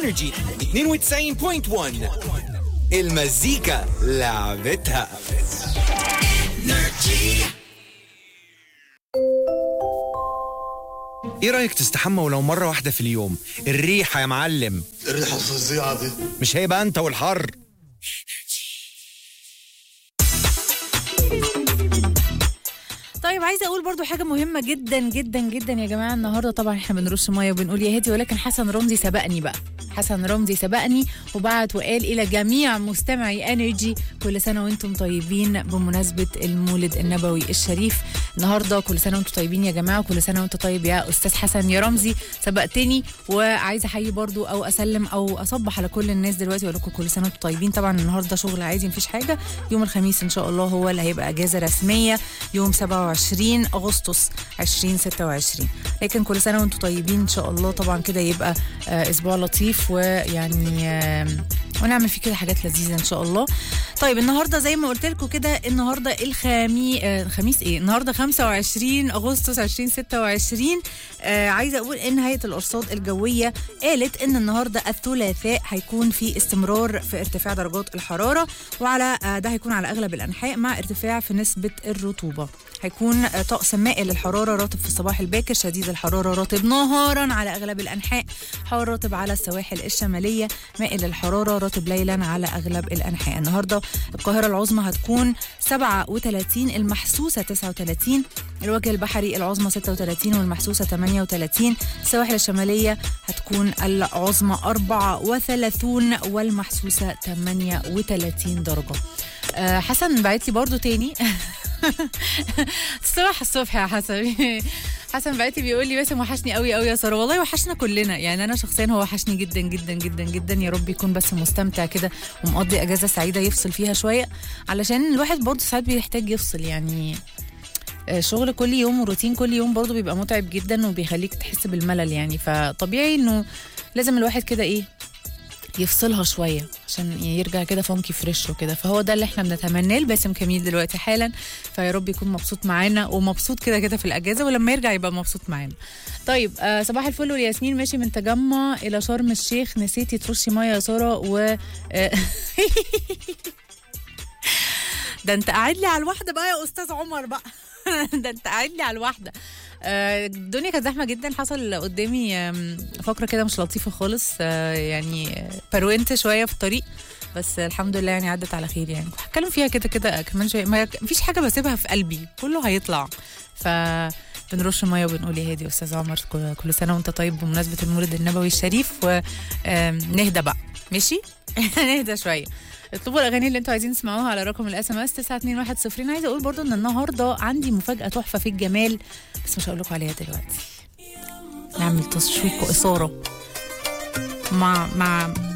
انرجي 92.1 المزيكا لعبتها ايه رايك تستحمى ولو مره واحده في اليوم الريحه يا معلم الريحة الفظيعة دي مش هيبقى انت والحر طيب عايزه اقول برضو حاجه مهمه جدا جدا جدا يا جماعه النهارده طبعا احنا بنرش ميه وبنقول يا هادي ولكن حسن رمزي سبقني بقى حسن رمزي سبقني وبعت وقال الى جميع مستمعي انرجي كل سنه وانتم طيبين بمناسبه المولد النبوي الشريف النهارده كل سنه وانتم طيبين يا جماعه وكل سنه وانت طيب يا استاذ حسن يا رمزي سبقتني وعايزه احيي برضو او اسلم او اصبح على كل الناس دلوقتي واقول لكم كل سنه وانتم طيبين طبعا النهارده شغل عادي مفيش حاجه يوم الخميس ان شاء الله هو اللي هيبقى اجازه رسميه يوم 27 اغسطس 2026 لكن كل سنه وانتم طيبين ان شاء الله طبعا كده يبقى آه، اسبوع لطيف ويعني آم، ونعمل فيه كده حاجات لذيذه ان شاء الله طيب النهارده زي ما قلت لكم كده النهارده الخميس آه الخميس ايه النهارده 25 اغسطس 2026 آه عايزه اقول ان هيئه الارصاد الجويه قالت ان النهارده الثلاثاء هيكون في استمرار في ارتفاع درجات الحراره وعلى آه ده هيكون على اغلب الانحاء مع ارتفاع في نسبه الرطوبه هيكون آه، طقس مائل للحراره رطب في الصباح الباكر شديد الحراره رطب نهارا على اغلب الانحاء حار رطب على السواحل الشماليه مائل للحراره رطب ليلا على اغلب الانحاء النهارده القاهره العظمى هتكون 37 المحسوسه 39 الوجه البحري العظمى 36 والمحسوسه 38 السواحل الشماليه هتكون العظمى 34 والمحسوسه 38 درجه آه، حسن بعت لي برضو تاني الصبح الصبح يا حسن حسن بعت لي بيقول لي باسم وحشني قوي قوي يا ساره والله وحشنا كلنا يعني انا شخصيا هو وحشني جدا جدا جدا جدا يا رب يكون بس مستمتع كده ومقضي اجازه سعيده يفصل فيها شويه علشان الواحد برضه ساعات بيحتاج يفصل يعني آه، شغل كل يوم وروتين كل يوم برضه بيبقى متعب جدا وبيخليك تحس بالملل يعني فطبيعي انه لازم الواحد كده ايه يفصلها شويه عشان يرجع كده فانكي فريش وكده فهو ده اللي احنا بنتمناه لباسم كميل دلوقتي حالا فيا رب يكون مبسوط معانا ومبسوط كده كده في الاجازه ولما يرجع يبقى مبسوط معانا طيب آه صباح الفل والياسمين ماشي من تجمع الى شرم الشيخ نسيتي ترشي ميه يا ساره و آه، ده انت قاعد لي على الواحده بقى يا استاذ عمر بقى ده انت قاعد لي على الواحده آه، الدنيا كانت زحمه جدا حصل قدامي آم، فقره كده مش لطيفه خالص آه، يعني آه، بروينت شويه في الطريق بس الحمد لله يعني عدت على خير يعني هتكلم فيها كده كده كمان شويه ما فيش حاجه بسيبها في قلبي كله هيطلع ف بنرش ميه وبنقول يا هادي يا استاذ عمر كل- كل سنه وانت طيب بمناسبه المولد النبوي الشريف ونهدى بقى ماشي نهدى شويه اطلبوا الاغاني اللي انتوا عايزين تسمعوها على رقم الاس ام اس 921 عايزه اقول برضو ان النهارده عندي مفاجاه تحفه في الجمال بس مش هقول لكم عليها دلوقتي نعمل تشويق واثاره مع مع